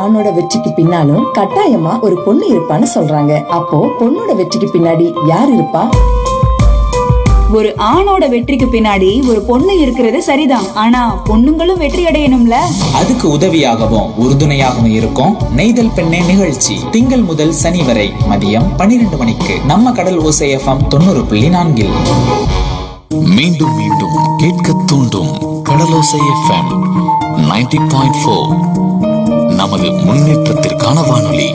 ஆணோட வெற்றிக்கு பின்னாலும் கட்டாயமா ஒரு பொண்ணு இருப்பான்னு சொல்றாங்க அப்போ பொண்ணோட வெற்றிக்கு பின்னாடி யார் இருப்பா ஒரு ஆணோட வெற்றிக்கு பின்னாடி ஒரு பொண்ணு இருக்கிறது சரிதான் ஆனா பொண்ணுங்களும் வெற்றி அடையணும்ல அதுக்கு உதவியாகவும் உறுதுணையாகவும் இருக்கும் நெய்தல் பெண்ணே நிகழ்ச்சி திங்கள் முதல் சனி வரை மதியம் பன்னிரண்டு மணிக்கு நம்ம கடல் ஓசை எஃப்எம் தொண்ணூறு புள்ளி நான்கில் மீண்டும் மீண்டும் கேட்க தூண்டும் கடலோசை எஃப்எம் 90.4 பாயிண்ட் ஃபோர் நமது முன்னேற்றத்திற்கான வானொலி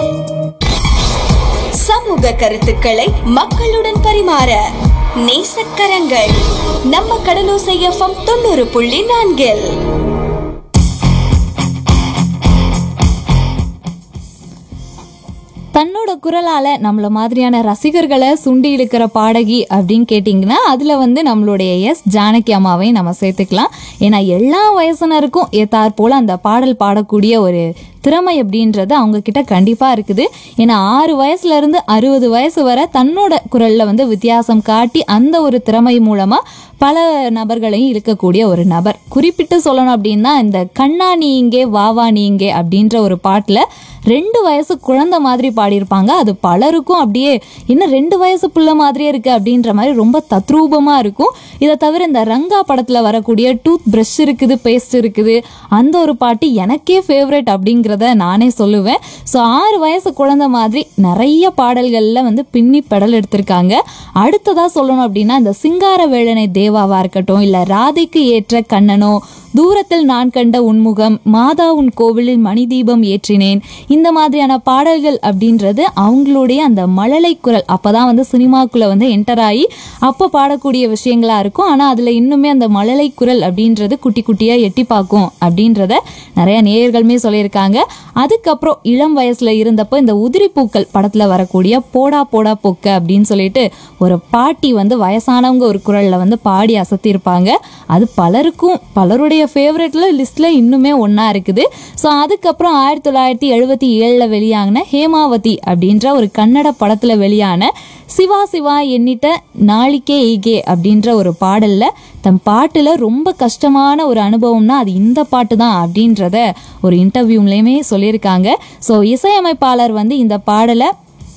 சமூக கருத்துக்களை மக்களுடன் பரிமாற நேசக்கரங்கள் நம்ம கடலோசை எஃப்எம் தொண்ணூறு புள்ளி நான்கில் தன்னோட குரலால நம்மள மாதிரியான ரசிகர்களை சுண்டி இழுக்கிற பாடகி அப்படின்னு கேட்டிங்கன்னா அதுல வந்து நம்மளுடைய எஸ் ஜானகி அம்மாவையும் நம்ம சேர்த்துக்கலாம் ஏன்னா எல்லா வயசினருக்கும் ஏத்தாற் போல அந்த பாடல் பாடக்கூடிய ஒரு திறமை அப்படின்றது அவங்க கிட்ட கண்டிப்பா இருக்குது ஏன்னா ஆறு வயசுல இருந்து அறுபது வயசு வரை தன்னோட குரல்ல வந்து வித்தியாசம் காட்டி அந்த ஒரு திறமை மூலமா பல நபர்களையும் இழுக்கக்கூடிய ஒரு நபர் குறிப்பிட்டு சொல்லணும் அப்படின்னா இந்த கண்ணா நீ இங்கே வாவா நீ இங்கே அப்படின்ற ஒரு பாட்டுல ரெண்டு வயசு குழந்தை மாதிரி பாடியிருப்பாங்க அது பலருக்கும் அப்படியே இன்னும் ரெண்டு வயசு புள்ள மாதிரியே இருக்கு அப்படின்ற மாதிரி ரொம்ப தத்ரூபமா இருக்கும் இதை தவிர இந்த ரங்கா படத்துல வரக்கூடிய டூத் பிரஷ் இருக்குது பேஸ்ட் இருக்குது அந்த ஒரு பாட்டு எனக்கே ஃபேவரட் அப்படிங்கிறத நானே சொல்லுவேன் ஸோ ஆறு வயசு குழந்தை மாதிரி நிறைய பாடல்கள்ல வந்து பின்னி பெடல் எடுத்திருக்காங்க அடுத்ததா சொல்லணும் அப்படின்னா இந்த சிங்கார வேளனை தேவாவா இருக்கட்டும் இல்ல ராதைக்கு ஏற்ற கண்ணனோ தூரத்தில் நான் கண்ட உன்முகம் மாதா உன் கோவிலில் மணி தீபம் ஏற்றினேன் இந்த மாதிரியான பாடல்கள் அப்படின்றது அவங்களுடைய அந்த மழலை குரல் அப்பதான் வந்து சினிமாக்குள்ள வந்து என்டர் ஆகி அப்போ பாடக்கூடிய விஷயங்களா இருக்கும் ஆனா அதுல இன்னுமே அந்த மழலை குரல் அப்படின்றது குட்டி குட்டியா எட்டி பார்க்கும் அப்படின்றத நிறைய நேயர்களுமே சொல்லியிருக்காங்க அதுக்கப்புறம் இளம் வயசுல இருந்தப்போ இந்த உதிரி பூக்கள் படத்துல வரக்கூடிய போடா போடா பொக்க அப்படின்னு சொல்லிட்டு ஒரு பாட்டி வந்து வயசானவங்க ஒரு குரல்ல வந்து பாடி அசத்தியிருப்பாங்க அது பலருக்கும் பலருடைய ஃபேவரட்ல லிஸ்ட்ல இன்னுமே ஒண்ணா இருக்குது ஸோ அதுக்கப்புறம் ஆயிரத்தி தொள்ளாயிரத்தி எழுபத்தி ஏழுல வெளியாகின ஹேமாவதி அப்படின்ற ஒரு கன்னட படத்துல வெளியான சிவா சிவா எண்ணிட்ட நாளிக்கே ஈகே அப்படின்ற ஒரு பாடல்ல தன் பாட்டுல ரொம்ப கஷ்டமான ஒரு அனுபவம்னா அது இந்த பாட்டு தான் அப்படின்றத ஒரு இன்டர்வியூலையுமே சொல்லியிருக்காங்க ஸோ இசையமைப்பாளர் வந்து இந்த பாடலை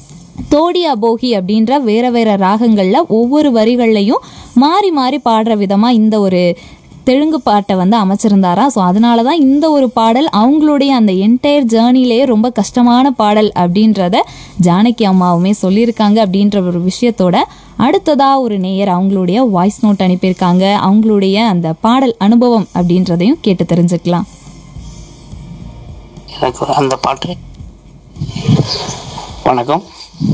தோடியா போகி அப்படின்ற வேற வேற ராகங்கள்ல ஒவ்வொரு வரிகள்லையும் மாறி மாறி பாடுற விதமா இந்த ஒரு தெலுங்கு பாட்டை வந்து அமைச்சிருந்தாரா ஸோ அதனால தான் இந்த ஒரு பாடல் அவங்களுடைய அந்த என்டையர் ஜேர்னிலேயே ரொம்ப கஷ்டமான பாடல் அப்படின்றத ஜானகி அம்மாவுமே சொல்லியிருக்காங்க அப்படின்ற ஒரு விஷயத்தோட அடுத்ததா ஒரு நேயர் அவங்களுடைய வாய்ஸ் நோட் அனுப்பியிருக்காங்க அவங்களுடைய அந்த பாடல் அனுபவம் அப்படின்றதையும் கேட்டு தெரிஞ்சுக்கலாம் எனக்கு அந்த பாட்டு வணக்கம்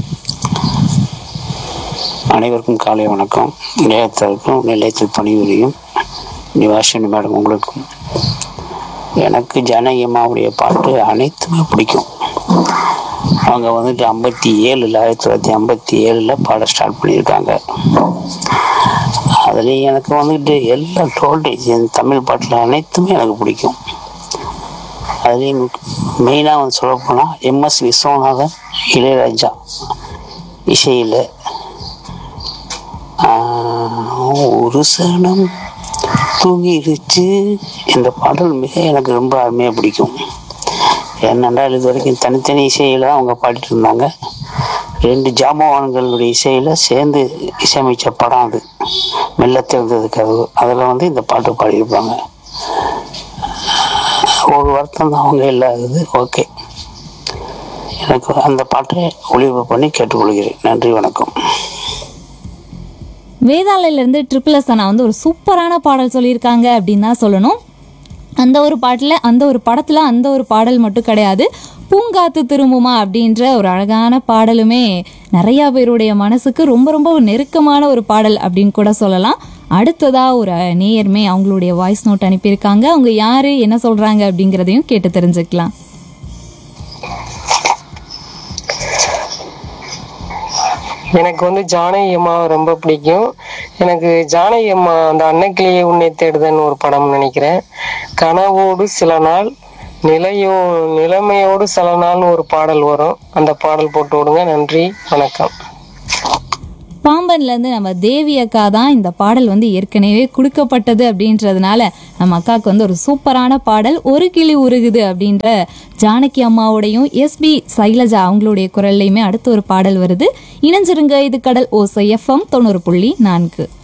அனைவருக்கும் காலை வணக்கம் நிலையத்திற்கும் நிலையத்தில் பணிபுரியும் நிவாசினி மேடம் உங்களுக்கும் எனக்கு ஜனகி அம்மாவுடைய பாட்டு அனைத்துமே பிடிக்கும் அவங்க வந்துட்டு ஐம்பத்தி ஏழில் ஆயிரத்தி தொள்ளாயிரத்தி ஐம்பத்தி ஏழில் பாட ஸ்டார்ட் பண்ணியிருக்காங்க அதுலேயும் எனக்கு வந்துட்டு எல்லா டோல்டேஜ் இந்த தமிழ் பாட்டில் அனைத்துமே எனக்கு பிடிக்கும் அதுலேயும் மெயினாக வந்து சொல்லப்போனால் எம்எஸ் விஸ்வநாதன் இளையராஜா இசையில் ஒரு சனம் தூங்கிடுச்சு இந்த பாடல் மிக எனக்கு ரொம்ப அருமையாக பிடிக்கும் ஏனென்றால் இது வரைக்கும் தனித்தனி இசையில் அவங்க பாடிட்டு இருந்தாங்க ரெண்டு ஜாம்பவான்களுடைய இசையில் சேர்ந்து இசையமைச்ச படம் அது மெல்ல திறந்தது கதவு அதில் வந்து இந்த பாட்டு பாடியிருப்பாங்க ஒரு வருத்தம் தான் அவங்க இல்லாதது ஓகே எனக்கு அந்த பாட்டை ஒளிவு பண்ணி கேட்டுக்கொள்கிறேன் நன்றி வணக்கம் வேதாளையிலேருந்து ட்ரிபிள் எஸ் அண்ணா வந்து ஒரு சூப்பரான பாடல் சொல்லியிருக்காங்க அப்படின்னு தான் சொல்லணும் அந்த ஒரு பாட்டில் அந்த ஒரு படத்தில் அந்த ஒரு பாடல் மட்டும் கிடையாது பூங்காத்து திரும்புமா அப்படின்ற ஒரு அழகான பாடலுமே நிறையா பேருடைய மனசுக்கு ரொம்ப ரொம்ப ஒரு நெருக்கமான ஒரு பாடல் அப்படின்னு கூட சொல்லலாம் அடுத்ததா ஒரு நேயர்மே அவங்களுடைய வாய்ஸ் நோட் அனுப்பியிருக்காங்க அவங்க யாரு என்ன சொல்றாங்க அப்படிங்கிறதையும் கேட்டு தெரிஞ்சுக்கலாம் எனக்கு வந்து ஜானகி அம்மாவை ரொம்ப பிடிக்கும் எனக்கு ஜானகி அம்மா அந்த அன்னைக்கிளியே உன்னை தேடுதன்னு ஒரு படம் நினைக்கிறேன் கனவோடு சில நாள் நிலையோ நிலைமையோடு சில நாள்னு ஒரு பாடல் வரும் அந்த பாடல் போட்டு விடுங்க நன்றி வணக்கம் பாம்பன்ல இருந்து நம்ம தேவி அக்கா தான் இந்த பாடல் வந்து ஏற்கனவே கொடுக்கப்பட்டது அப்படின்றதுனால நம்ம அக்காவுக்கு வந்து ஒரு சூப்பரான பாடல் ஒரு கிளி உருகுது அப்படின்ற ஜானகி அம்மாவோடையும் எஸ்பி சைலஜா அவங்களுடைய குரல்லையுமே அடுத்து ஒரு பாடல் வருது இணைஞ்சிருங்க இது கடல் ஓசை எஃப்எம் தொண்ணூறு புள்ளி நான்கு